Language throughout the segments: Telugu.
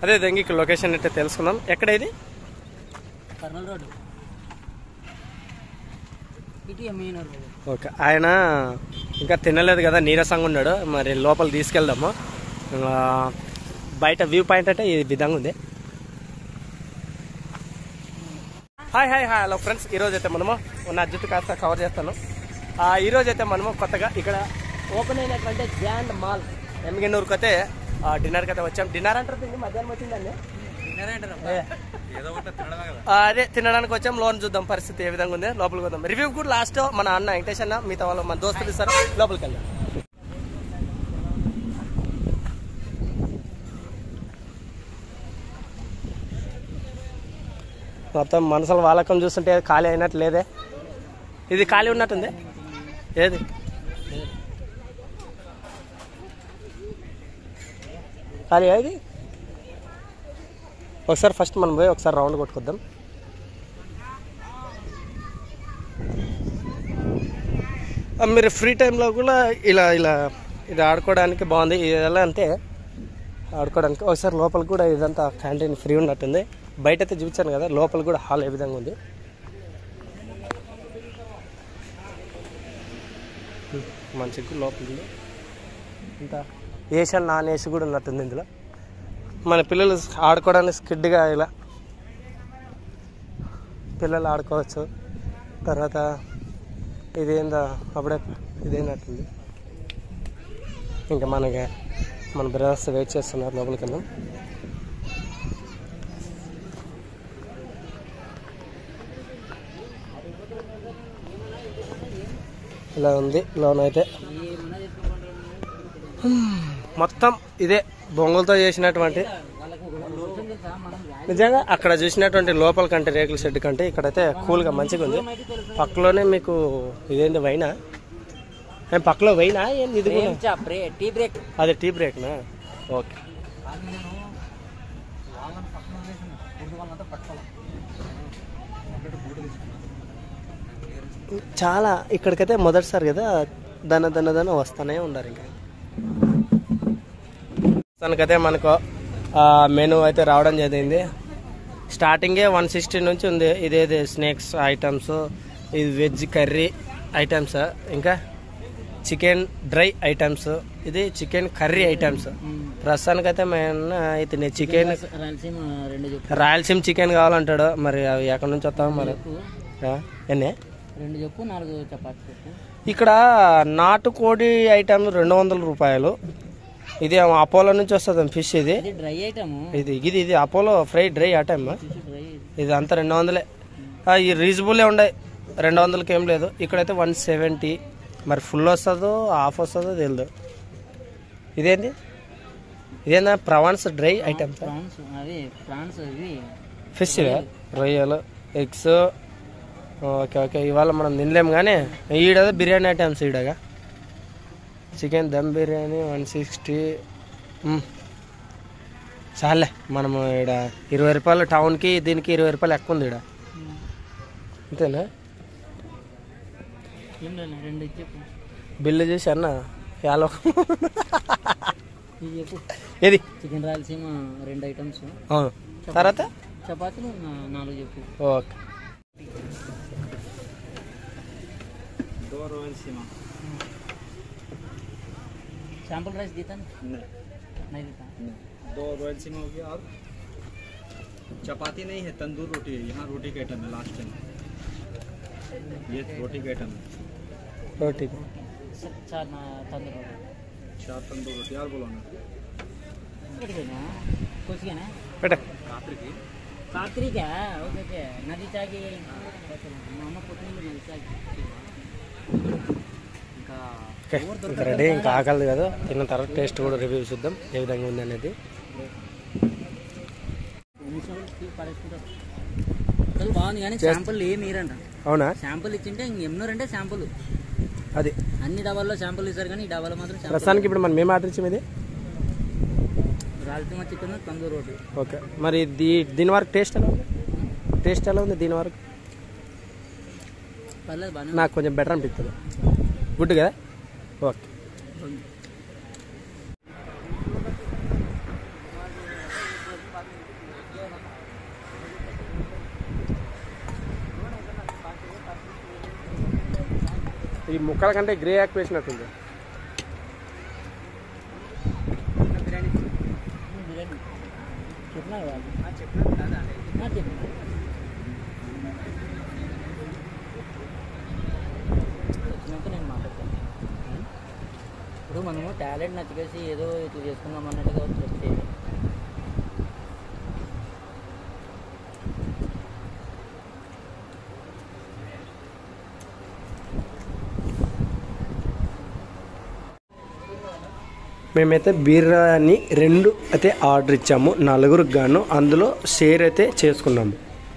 అదే విధంగా ఇక్కడ లొకేషన్ అయితే తెలుసుకుందాం ఎక్కడ ఇది కర్నూలు రోడ్డు ఇటు మెయిన్ రోడ్డు ఓకే ఆయన ఇంకా తినలేదు కదా నీరసంగా ఉన్నాడు మరి లోపల తీసుకెళ్దాము ఆ, బయట వ్యూ పాయింట్ అంటే ఈ విధంగా ఉంది hi hi hi hello friends ఈరోజు అయితే మనము ఉన్న జుట్టు కాస్త కవర్ చేస్తాను ఆ, ఈరోజు అయితే మనము కొత్తగా ఇక్కడ ఓపెన్ అయినటువంటి గ్రాండ్ మాల్ ఎమ్మిగనూరుకి అయితే డిన్నర్కి అయితే వచ్చాం డిన్నర్ అంటారు దీన్ని మధ్యాహ్నం వచ్చిందండి ఏ. ఆ, అదే తినడానికి వచ్చాం లోన్ చూద్దాం పరిస్థితి ఏ విధంగా ఉంది లోపలికి వద్దాం రివ్యూ కూడా లాస్ట్ మన అన్న వెంకటేష్ అన్న మిగతా వాళ్ళు మన దోస్తులు ఇస్తారు లోపలికి వెళ్దాం మొత్తం మనసుల వాళ్ళకం చూస్తుంటే ఖాళీ అయినట్టు లేదే ఇది ఖాళీ ఉన్నట్టుంది ఏది ఖాళీ ఇది ఒకసారి ఫస్ట్ మనం పోయి ఒకసారి రౌండ్ కొట్టుకొద్దాం ఆ, మీరు ఫ్రీ టైంలో కూడా ఇలా ఇలా ఇది ఆడుకోవడానికి బాగుంది ఇది ఎలా అంటే ఆడుకోవడానికి ఒకసారి లోపల కూడా ఇదంతా క్యాంటీన్ ఫ్రీ ఉన్నట్టుంది బయట అయితే చూపించాను కదా లోపల కూడా హాల్ ఏ విధంగా ఉంది మంచిగా లోపల ఉంది ఇంత ఏసీ అండ్ నాన్ ఏసీ కూడా ఉన్నట్టుంది ఇందులో మన పిల్లలు ఆడుకోవడానికి స్కిడ్గా ఇలా పిల్లలు ఆడుకోవచ్చు తర్వాత ఇదేందా అప్పుడే ఇదేనట్టుంది ఇంకా మనకి మన బ్రదర్స్ వెయిట్ చేస్తున్నారు లోపలికి వెళ్దాం ఇలా ఉంది లోన్ అయితే మొత్తం ఇదే బొంగులతో చేసినటువంటి వాళ్ళకి ఒక రోజు తెలుసా మనం నిజంగా అక్కడ చూసినటువంటి లోపల కంటే రేకుల షెడ్ కంటే ఇక్కడైతే కూల్గా మంచిగా ఉంది పక్కలోనే మీకు ఇదేంటి వైనా ఏం పక్కలో వైనా ఏంది ఇది కూడా బ్రే టీ బ్రేక్ అది టీ బ్రేక్నా ఓకే నేను వాళ్ళని పక్కన వదిలేసాను ఫుడ్ వాళ్ళంతా పట్టుకోవాలి చాలా ఇక్కడికైతే మొదటిసారి కదా దన దన దన వస్తూనే ఉన్నారు ఇంకా తనకైతే మనకు మెనూ అయితే రావడం జరిగింది స్టార్టింగే వన్ సిక్స్టీ నుంచి ఉంది ఇదేది స్నాక్స్ ఐటమ్స్ ఇది వెజ్ కర్రీ ఐటమ్స్ ఇంకా చికెన్ డ్రై ఐటమ్స్ ఇది చికెన్ కర్రీ ఐటమ్స్ ప్రస్తుతానికైతే మేము ఇతని చికెన్ రాయలసీమ రెండు చెప్పు రాయలసీమ చికెన్ కావాలంటాడు మరి అవి ఎక్కడి నుంచి వస్తాం మరి ఆ, ఎన్నే రెండు చెప్పు నాలుగు చపాతి చెప్పు ఇక్కడ నాటుకోడి ఐటమ్ రెండు వందల రూపాయలు ఇది ఏమో అపోలో నుంచి వస్తుంది ఫిష్ ఇది ఇది డ్రై ఐటమ్ ఇది ఇది ఇది Apollo fry dry item dry ఇది అంతా రెండు వందలే ఆ, ఈ రీజనబులే ఉన్నాయి రెండు వందలకి ఏం లేదు ఇక్కడైతే వన్ సెవెంటీ మరి ఫుల్ వస్తుందో హాఫ్ వస్తుందో తెలియదు ఇదేంది ఇదేందా ప్రవాన్స్ డ్రై ఐటమ్స్ ప్రాన్స్ అవి ప్రాన్స్ ఇవి ఫిష్ రొయ్యలు ఎగ్స్ ఓకే ఓకే ఇవాళ మనం తినలేము కానీ ఈడ బిర్యానీ ఐటమ్స్ ఈడగా chicken dum biryani one sixty చాలే మనము ఈడ ఇరవై రూపాయలు టౌన్కి దీనికి ఇరవై రూపాయలు ఎక్కువ ఉంది ఈడ అంతేనా ఏం లేదు రెండు ఇది చెప్పు బిల్లు చూసి అన్న యాలో ఇది చెప్పు ఏది చికెన్ రాయలసీమ రెండు ఐటమ్స్ అవును తర్వాత చపాతీలు నా- నాలుగు చెప్పు ఓకే శాంపుల్ రైస్ దీతా नहीं देता दो रॉयल सिंह हो गया और चपाती नहीं है तंदूर रोटी है यहाँ रोटी का आइटम है लास्ट टाइम ये रोटी का आइटम है రోటీ चार ना तंदूर रोटी चार तंदूर रोटी और बोलो ना పెట్టిపోయినా కోసిగానా పెట్ట रात्रि की కాత్రికా ఓకే ఓకే నది చాకి మా అమ్మ పుట్టిన నది చాకి ఇంకా ఓకే ఇంకా రెడీ ఇంకా ఆకలి కదా తిన్న తర్వాత టేస్ట్ కూడా రివ్యూ చూద్దాం ఏ విధంగా ఉంది అనేది నిమిషాలు తీసి పడేసుకుంటారు అసలు బాగుంది కానీ శాంపుల్ ఏమి ఇరంట అవునా శాంపుల్ ఇచ్చింటే ఇంక ఎన్నోరంటే శాంపుల్ అది అన్ని డబ్బాల్లో శాంపుల్ ఇస్తారు కానీ ఈ డబ్బాలో మాత్రం శాంపుల్ ప్రస్తుతానికి ఇప్పుడు మనం మేము ఆర్డర్ ఇచ్చాం ఇది రాజకీయ చికెన్ తందూర్ రోటీ ఓకే మరి దీ దీని వరకు టేస్ట్ ఎలా ఉంది టేస్ట్ ఎలా ఉంది దీని వరకు పర్లేదు బాగానే నాకు కొంచెం బెటర్ అనిపిస్తుంది గుడ్ కదా ఓకే ఈ ముక్కల కంటే గ్రే యాక్ వేసినట్టుంది బిర్యానీ చెప్పినా వాళ్ళు చెప్పినా చెప్పినా వచ్చినాక నేను మాట్లాడతాను ఇప్పుడు మనము టాలెంట్ నచ్చకేసి ఏదో ఇట్లా చేసుకుందాం అన్నట్టుగా చెప్తే మేమైతే బిర్యానీ రెండు అయితే ఆర్డర్ ఇచ్చాము నలుగురికి గాను అందులో షేర్ అయితే చేసుకున్నాము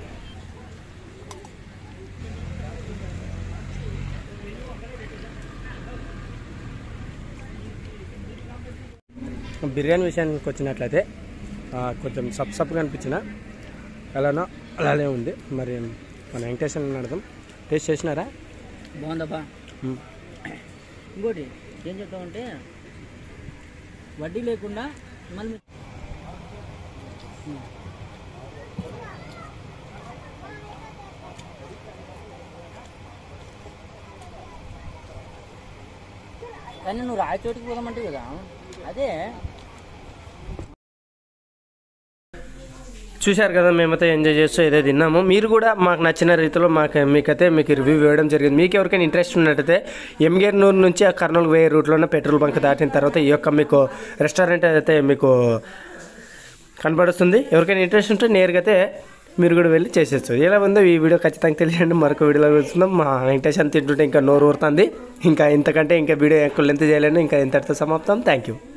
బిర్యానీ విషయానికి వచ్చినట్లయితే ఆ, కొంచెం సప్ సప్గా అనిపించిన ఎలానో అలానే ఉంది మరి మన వెంకటేశ్వర అడదాం టేస్ట్ చేసినారా బాగుందబ్బా మ్. ఇంకోటి ఏం చెప్తామంటే వడ్డీ లేకుండా మళ్ళీ కానీ నువ్వు రాయచోటికి పోదామంటే కదా అదే చూశారు కదా మేమైతే ఎంజాయ్ చేస్తూ ఏదో తిన్నాము మీరు కూడా మాకు నచ్చిన రీతిలో మాకు మీకైతే మీకు రివ్యూ ఇవ్వడం జరిగింది మీకు ఎవరికైనా ఇంట్రెస్ట్ ఉన్నట్టయితే ఎంగేర్నూరు నుంచి ఆ కర్నూలు పోయే రూట్లోనే పెట్రోల్ బంక్ దాటిన తర్వాత ఈ యొక్క మీకు రెస్టారెంట్ అయితే మీకు కనపడుతుంది ఎవరికైనా ఇంట్రెస్ట్ ఉంటే నేరుగా అయితే మీరు కూడా వెళ్ళి చేసేచ్చు ఎలా ఉందో ఈ వీడియో ఖచ్చితంగా తెలియండి మరొక వీడియోలో చూస్తున్నాం మా వెంకటేష్ అని తింటుంటే ఇంకా నోరు ఊరుతుంది ఇంకా ఇంతకంటే ఇంకా వీడియో ఎక్కువ లెంత్ చేయలేను ఇంకా ఇంతటితో సమాప్తం థ్యాంక్ యూ